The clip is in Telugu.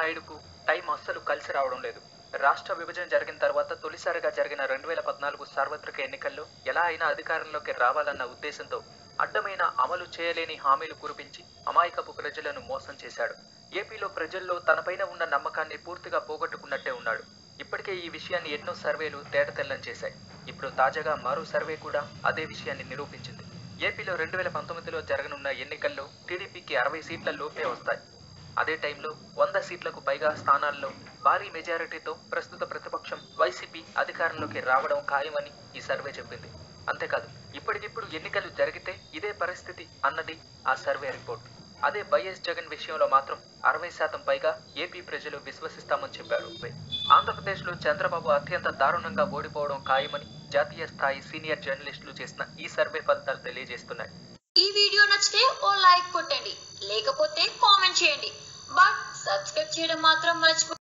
నాయుడుకు టైం అస్సలు కలిసి రావడం లేదు రాష్ట్ర విభజన జరిగిన తర్వాత తొలిసారిగా జరిగిన రెండు వేల పద్నాలుగు సార్వత్రిక ఎన్నికల్లో ఎలా అయినా అధికారంలోకి రావాలన్న ఉద్దేశంతో అడ్డమైన అమలు చేయలేని హామీలు కురిపించి అమాయకపు ప్రజలను మోసం చేశాడు ఏపీలో ప్రజల్లో తనపైన ఉన్న నమ్మకాన్ని పూర్తిగా పోగొట్టుకున్నట్టే ఉన్నాడు ఇప్పటికే ఈ విషయాన్ని ఎన్నో సర్వేలు తేటతెల్లం చేశాయి ఇప్పుడు తాజాగా మరో సర్వే కూడా అదే విషయాన్ని నిరూపించింది ఏపీలో రెండు వేల పంతొమ్మిదిలో జరగనున్న ఎన్నికల్లో టీడీపీకి అరవై సీట్ల లోపే వస్తాయి అదే టైంలో వంద సీట్లకు పైగా స్థానాల్లో భారీ మెజారిటీతో ప్రస్తుత ప్రతిపక్షం వైసీపీ అధికారంలోకి రావడం ఖాయమని ఈ సర్వే చెప్పింది అంతేకాదు ఇప్పటికిప్పుడు ఎన్నికలు జరిగితే ఇదే పరిస్థితి అన్నది ఆ సర్వే రిపోర్ట్ అదే వైఎస్ జగన్ విషయంలో మాత్రం అరవై శాతం పైగా ఏపీ ప్రజలు విశ్వసిస్తామని చెప్పారు ఆంధ్రప్రదేశ్లో చంద్రబాబు అత్యంత దారుణంగా ఓడిపోవడం ఖాయమని జాతీయ స్థాయి సీనియర్ జర్నలిస్టులు చేసిన ఈ సర్వే ఫలితాలు తెలియజేస్తున్నాయి ఈ వీడియో నచ్చితే ఓ లైక్ కొట్టండి లేకపోతే కామెంట్ చేయండి బట్ సబ్స్క్రైబ్ చేయడం మాత్రం మర్చిపో